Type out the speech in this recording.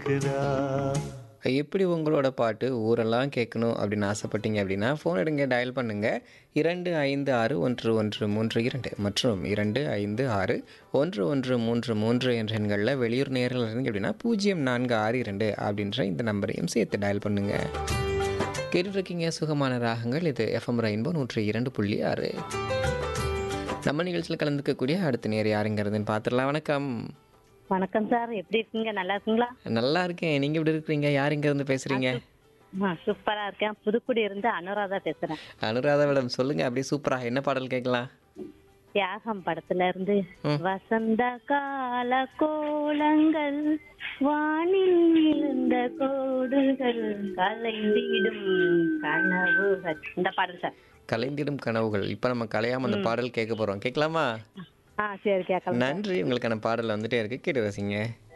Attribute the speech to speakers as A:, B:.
A: கேக்குதா
B: எப்படி உங்களோட பாட்டு ஊரெல்லாம் கேட்கணும் அப்படின்னு ஆசைப்பட்டீங்க அப்படின்னா ஃபோன் எடுங்க டயல் பண்ணுங்க இரண்டு ஐந்து ஆறு ஒன்று ஒன்று மூன்று இரண்டு மற்றும் இரண்டு ஐந்து ஆறு ஒன்று ஒன்று மூன்று மூன்று என்ற எண்களில் வெளியூர் நேரில் இருந்தீங்க அப்படின்னா பூஜ்ஜியம் நான்கு ஆறு இரண்டு அப்படின்ற இந்த நம்பரையும் சேர்த்து டயல் பண்ணுங்க கேட்டுட்ருக்கீங்க சுகமான ராகங்கள் இது எஃப்எம் ரெயின்போ நூற்றி இரண்டு புள்ளி ஆறு நம்ம நிகழ்ச்சியில் கலந்துக்கக்கூடிய அடுத்த நேர் யாருங்கிறதுன்னு பார்த்துடலாம் வணக்கம்
C: வணக்கம் சார் எப்படி இருக்கீங்க நல்லா இருக்கீங்களா
B: நல்லா இருக்கேன் நீங்கள் எப்படி இருக்கிறீங்க யார் இருந்து பேசுகிறீங்க
C: ஆ, சூப்பரா இருக்கேன் புதுக்குடி இருந்து அனுராதா பேசுறேன்
B: அனுராதா மேடம் சொல்லுங்க அப்படியே சூப்பரா என்ன பாடல் கேட்கலாம்
C: தியாகம் படத்துல இருந்து வசந்த கால கோலங்கள் வானில் விழுந்த கோடுகள் கலைந்திடும் கனவுகள் இந்த பாடல் சார்
B: கலைந்திடும் கனவுகள் இப்போ நம்ம கலையாம அந்த பாடல் கேட்க போறோம் கேட்கலாமா
C: ஆ சரி கேட்கலாம்
B: நன்றி உங்களுக்கான பாடல் வந்துட்டே இருக்கு கேட்டு ரசிங்க